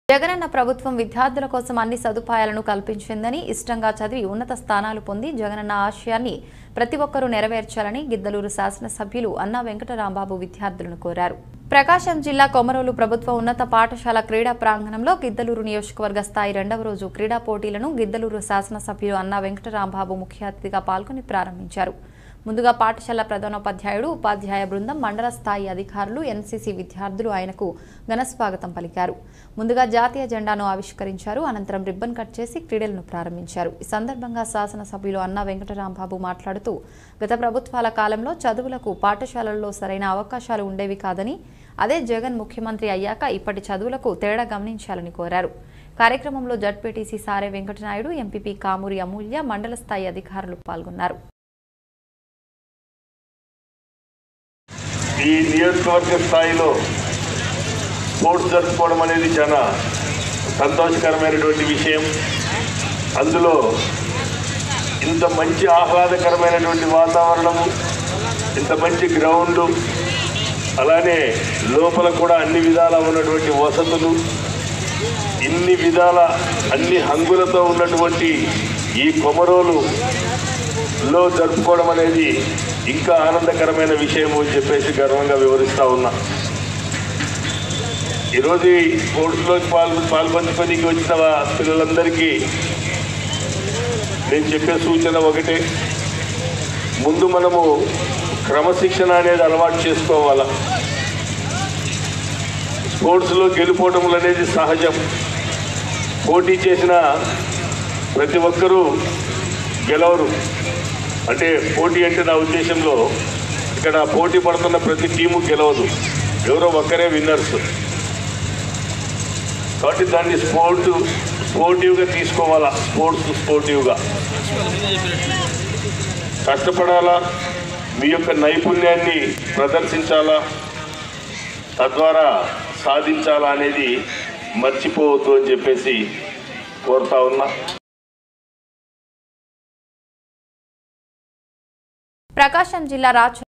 జగనన్న ప్రభుత్వం విద్యార్థుల కోసం అన్ని సదుపాయాలను కల్పించిందని ఇష్టంగా చదివి ఉన్నత స్థానాలు పొంది జగనన్న ఆశయాన్ని ప్రతి ఒక్కరూ నెరవేర్చాలని గిద్దలూరు శాసనసభ్యులు అన్నా వెంకటరాంబాబు విద్యార్థులను కోరారు ప్రకాశం జిల్లా కొమరోలు ప్రభుత్వ ఉన్నత పాఠశాల క్రీడా ప్రాంగణంలో గిద్దలూరు నియోజకవర్గ స్థాయి రెండవ రోజు క్రీడా పోటీలను గిద్దలూరు శాసనసభ్యులు అన్నా వెంకటరాంబాబు ముఖ్య అతిథిగా పాల్గొని ప్రారంభించారు ముందుగా పాఠశాల ప్రధానోపాధ్యాయుడు ఉపాధ్యాయ బృందం మండల స్థాయి అధికారులు ఎన్సీసీ విద్యార్థులు ఆయనకు ఘనస్వాగతం పలికారు ముందుగా జాతీయ జెండాను ఆవిష్కరించారు అనంతరం రిబ్బన్ కట్ చేసి క్రీడలను ప్రారంభించారు ఈ సందర్భంగా శాసనసభ్యులు అన్నా వెంకటరాంబాబు మాట్లాడుతూ గత ప్రభుత్వాల కాలంలో చదువులకు పాఠశాలల్లో సరైన అవకాశాలు ఉండేవి కాదని అదే జగన్ ముఖ్యమంత్రి అయ్యాక ఇప్పటి చదువులకు తేడా గమనించాలని కోరారు కార్యక్రమంలో జడ్పీటీసీ సారే వెంకటనాయుడు ఎంపీపీ కామూరి అమూల్య మండల స్థాయి అధికారులు పాల్గొన్నారు ఈ నియోజకవర్గ స్థాయిలో స్పోర్ట్స్ జరుపుకోవడం అనేది చాలా సంతోషకరమైనటువంటి విషయం అందులో ఇంత మంచి ఆహ్లాదకరమైనటువంటి వాతావరణము ఇంత మంచి గ్రౌండు అలానే లోపల కూడా అన్ని విధాల ఉన్నటువంటి వసతులు ఇన్ని విధాల అన్ని హంగులతో ఉన్నటువంటి ఈ కొమరోలు లో జరుపుకోవడం అనేది ఇంకా ఆనందకరమైన విషయము అని చెప్పేసి గర్వంగా వివరిస్తా ఉన్నా ఈరోజు ఈ స్పోర్ట్స్లో పాల్గొ పాల్పంచుకోనికి వచ్చిన వా- పిల్లలందరికీ నేను చెప్పే సూచన ఒకటే ముందు మనము క్రమశిక్షణ అనేది అలవాటు చేసుకోవాలా స్పోర్ట్స్లో గెలుపోవటములు అనేది సహజం పోటీ చేసిన ప్రతి ఒక్కరూ గెలవరు అంటే పోటీ అంటే నా ఉద్దేశంలో ఇక్కడ పోటీ పడుతున్న ప్రతి టీము గెలవదు ఎవరో ఒక్కరే విన్నర్స్ కాబట్టి దాన్ని స్పోర్ట్ స్పోర్టివ్గా తీసుకోవాలా స్పోర్ట్స్ స్పోర్టివ్గా కష్టపడాలా మీ యొక్క నైపుణ్యాన్ని ప్రదర్శించాలా తద్వారా సాధించాలా అనేది మర్చిపోవద్దు అని చెప్పేసి కోరుతా ఉన్నా ప్రకాశం జిల్లా రాచ